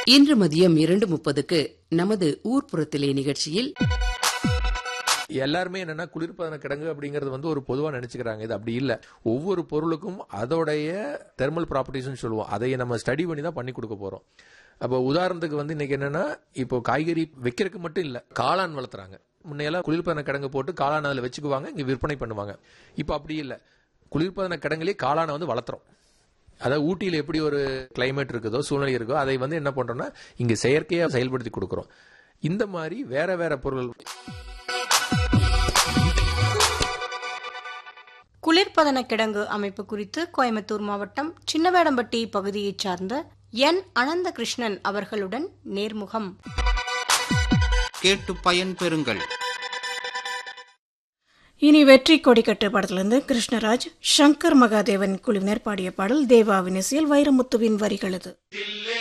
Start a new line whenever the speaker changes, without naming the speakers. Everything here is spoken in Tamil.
இன்று மதியம் இரண்டு முப்பதுக்கு நமது ஊர்ப்புறத்திலே நிகழ்ச்சியில்
எல்லாருமே என்னன்னா குளிர்பதன கிடங்கு அப்படிங்கறது வந்து ஒரு பொதுவா நினைச்சுக்கிறாங்க இது அப்படி இல்ல ஒவ்வொரு பொருளுக்கும் அதோடைய தெர்மல் ப்ராப்பர்ட்டிஸ்னு சொல்லுவோம் அதை நம்ம ஸ்டடி பண்ணி தான் பண்ணி கொடுக்க போறோம் அப்போ உதாரணத்துக்கு வந்து இன்னைக்கு என்னன்னா இப்போ காய்கறி வைக்கிறதுக்கு மட்டும் இல்ல காளான் வளர்த்துறாங்க முன்னையெல்லாம் குளிர்பதன கிடங்கு போட்டு காளான் அதில் வச்சுக்குவாங்க இங்க விற்பனை பண்ணுவாங்க இப்போ அப்படி இல்ல குளிர்பதன கிடங்குலயே காளானை வந்து வளர்த்துறோம் அதாவது ஊட்டியில் எப்படி ஒரு கிளைமேட் இருக்குதோ சூழ்நிலை இருக்கோ அதை வந்து என்ன பண்றோம்னா இங்க செயற்கையா செயல்படுத்தி கொடுக்குறோம் இந்த மாதிரி வேற வேற பொருள்
குளிர்பதன கிடங்கு அமைப்பு குறித்து கோயம்புத்தூர் மாவட்டம் சின்னவேடம்பட்டி பகுதியைச் சார்ந்த என் அனந்த கிருஷ்ணன் அவர்களுடன் நேர்முகம்
கேட்டு பயன்பெறுங்கள்
இனி வெற்றி கொடிக்கட்டு படத்திலிருந்து கிருஷ்ணராஜ் சங்கர் மகாதேவன் குழுவினர் பாடிய பாடல் தேவாவின் இசையில் வைரமுத்துவின் வரிகளது
தில்